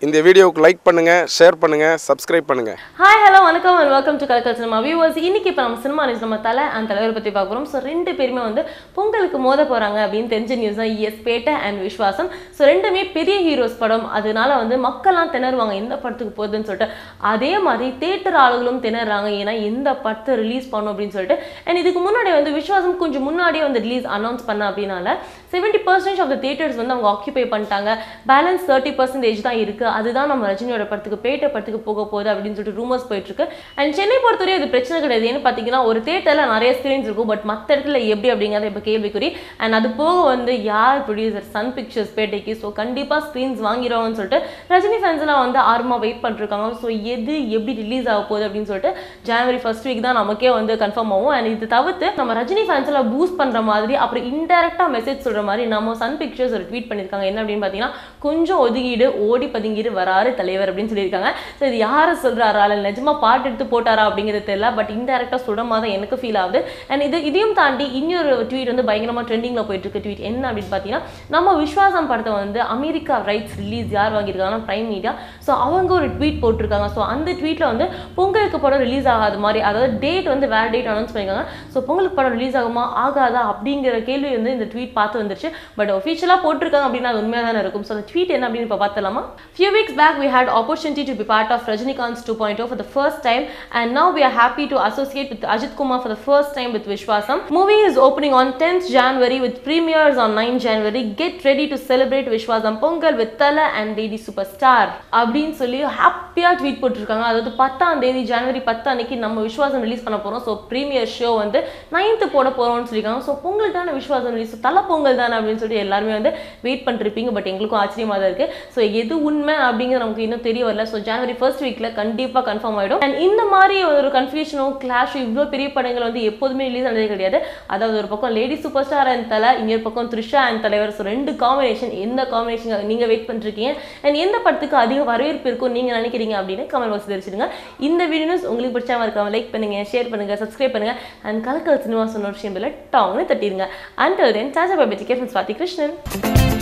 இந்த வீடியோவுக்கு லைக் பண்ணுங்கள் ஷேர் பண்ணுங்கள் சப்ஸ்கிரைப் பண்ணுங்கள் ஹாய் ஹலோ வணக்கம் and welcome to Kalakkal cinema viewers இன்னைக்கு இப்போ நம்ம சினிமா நியூஸ் நம்ம தலை அண்ட் தலைவரை பற்றி பார்க்க போகிறோம் ஸோ ரெண்டு பேருமே வந்து பொங்கலுக்கு மோத போகிறாங்க அப்படின்னு தெரிஞ்ச நியூஸ் தான் எஸ் பேட்டை அண்ட் விஸ்வாசம் ஸோ ரெண்டுமே பெரிய ஹீரோஸ் படம் அதனால வந்து மக்கள்லாம் திணறுவாங்க எந்த படத்துக்கு போகுதுன்னு சொல்லிட்டு அதே மாதிரி தேட்டர் ஆளுகளும் திணறாங்க ஏன்னா எந்த படத்தை ரிலீஸ் பண்ணும் அப்படின்னு சொல்லிட்டு அண்ட் இதுக்கு முன்னாடி வந்து விஸ்வாசம் கொஞ்சம் முன்னாடியே வந்து ரிலீஸ் அனௌன்ஸ் பண்ண அப்படின்னால seventy percentage of the theatres வந்து அவங்க ஆக்கியூபை பண்ணிட்டாங்க பேலன்ஸ் தேர்ட்டி பர்சன்டேஜ் தான் இருக்குது அதுதான் நம்ம ரஜினியோட படத்துக்கு பேட்டை படத்துக்கு போக போகுது அப்படின்னு சொல்லிட்டு ரூமர்ஸ் போயிட்டு இருக்கு அண்ட் சென்னை பொறுத்தவரை இது பிரச்சனை கிடையாது ஏன்னு பார்த்தீங்கன்னா ஒரு தேட்டரில் நிறைய ஸ்க்ரீன்ஸ் இருக்கும் பட் மற்ற இடத்துல எப்படி அப்படிங்கிறது இப்போ கேள்விக்குறி அண்ட் அது போக வந்து யார் ப்ரொடியூசர் சன் பிக்சர்ஸ் பேட்டைக்கு ஸோ கண்டிப்பாக ஸ்க்ரீன்ஸ் வாங்கிடுவாங்கன்னு சொல்லிட்டு ரஜினி ஃபேன்ஸ் எல்லாம் வந்து ஆர்வமாக வெயிட் பண்ணிருக்காங்க ஸோ எது எப்படி ரிலீஸ் ஆக போகுது அப்படின்னு சொல்லிட்டு ஜனவரி ஃபர்ஸ்ட் வீக் தான் நமக்கே வந்து கன்ஃபார்ம் ஆகும் அண்ட் இது தவிர்த்து நம்ம ரஜினி ஃபேன்ஸ் எல்லாம் பூஸ்ட் பண்ணுற மாதிரி அப்புறம் இன்டெரக்டாக மெசேஜ் சொல்கிற மாதிரி நம்ம சன் பிக்சர்ஸ் ஒரு ட்வீட் பண்ணியிருக்காங்க என்ன அப்படின்னு பார்த்தீங்கன்னா கொஞ்சம் ஒதுக்கீடு ஓடி பதுங்கிடு வராரு தலைவர் அப்படின்னு சொல்லியிருக்காங்க ஸோ இது யாரை சொல்கிறாரா இல்லை நிஜமாக பாட்டு எடுத்து போட்டாரா அப்படிங்கிறது தெரியல பட் இன்டெரக்டாக சொல்கிற மாதிரி தான் எனக்கு ஃபீல் ஆகுது அண்ட் இது இதையும் தாண்டி இன்னொரு ட்வீட் வந்து பயங்கரமாக ட்ரெண்டிங்கில் போயிட்டு இருக்கு ட்வீட் என்ன அப்படின்னு பார்த்தீங்கன்னா நம்ம விஸ்வாசம் படத்தை வந்து அமெரிக்கா ரைட்ஸ் ரிலீஸ் யார் வாங்கியிருக்காங்கன்னா பிரைம் மீடியா ஸோ அவங்க ஒரு ட்வீட் போட்டிருக்காங்க ஸோ அந்த ட்வீட்டில் வந்து பொங்கலுக்கு படம் ரிலீஸ் ஆகாத மாதிரி அதாவது டேட் வந்து வேறு டேட் அனௌன்ஸ் பண்ணியிருக்காங்க ஸோ பொங்கலுக்கு படம் ரிலீஸ் ஆகுமா ஆகாதா அப்படிங்கிற கேள்வி வந்து இந்த ட்வீட் பார்த்து வந்துருச்சு பட் ஒஃபிஷியலாக போட்டிருக்காங்க அப்படின்னா அது உண்மையாக தானே இருக்கும் ஸோ அந்த ட்வீட் என்ன அப்படின்னு இப்போ பார்த்தலாமா few weeks back we had opportunity to be part of Rajinikanth's 2.0 for the first time and now we are happy to associate with Ajit Kumar for the first time with Vishwasam. Movie is opening on 10th January with premieres on 9th January. Get ready to celebrate Vishwasam Pongal with Tala and Lady Superstar. அப்படின்னு சொல்லி ஹாப்பியாக tweet போட்டிருக்காங்க அதாவது பத்தாம் தேதி ஜனவரி பத்து அன்னைக்கு நம்ம விஸ்வாசம் ரிலீஸ் பண்ண போகிறோம் ஸோ ப்ரீமியர் ஷோ வந்து நைன்த்து போட போகிறோம்னு சொல்லியிருக்காங்க ஸோ பொங்கல் தானே விஸ்வாசம் ரிலீஸ் தலை பொங்கல் தானே அப்படின்னு சொல்லிட்டு எல்லாருமே வந்து வெயிட் பண்ணிருப்பீங்க பட் எங்களுக்கும் ஆச்சரியமாக தான் இருக்குது ஸோ எது உண்மை அப்படிங்கிறது நமக்கு இன்னும் தெரிய வரல ஸோ ஜனவரி ஃபர்ஸ்ட் வீக்கில் கண்டிப்பாக கன்ஃபார்ம் ஆகிடும் அண்ட் இந்த மாதிரி ஒரு கன்ஃபியூஷனோ கிளாஷோ இவ்வளோ பெரிய படங்கள் வந்து எப்போதுமே ரிலீஸ் ஆனதே கிடையாது அதாவது ஒரு பக்கம் lady super star and Thala இன்னொரு பக்கம் த்ரிஷா அண்ட் தலைவர் ஸோ ரெண்டு காம்பினேஷன் எந்த காம்பினேஷன் நீங்கள் வெயிட் பண்ணிருக்கீங்க அண்ட் எந்த படத்துக்கு அதிக வரவேற்பு இருக்கும் நீங்கள் நினைக்கிறீங்க அப்படின்னு கமெண்ட் பாக்ஸ் தெரிவிச்சிடுங்க இந்த வீடியோ நியூஸ் உங்களுக்கு பிடிச்சா இருக்காம லைக் பண்ணுங்க ஷேர் பண்ணுங்க சப்ஸ்கிரைப் பண்ணுங்க அண்ட் கலக்கல் சினிமா சொன்ன விஷயம் பில்ல டாங்னு தட்டிடுங்க அண்ட் தென் சாஜா பாபி டிக்கெட் ஸ்வாதி கிருஷ்ணன்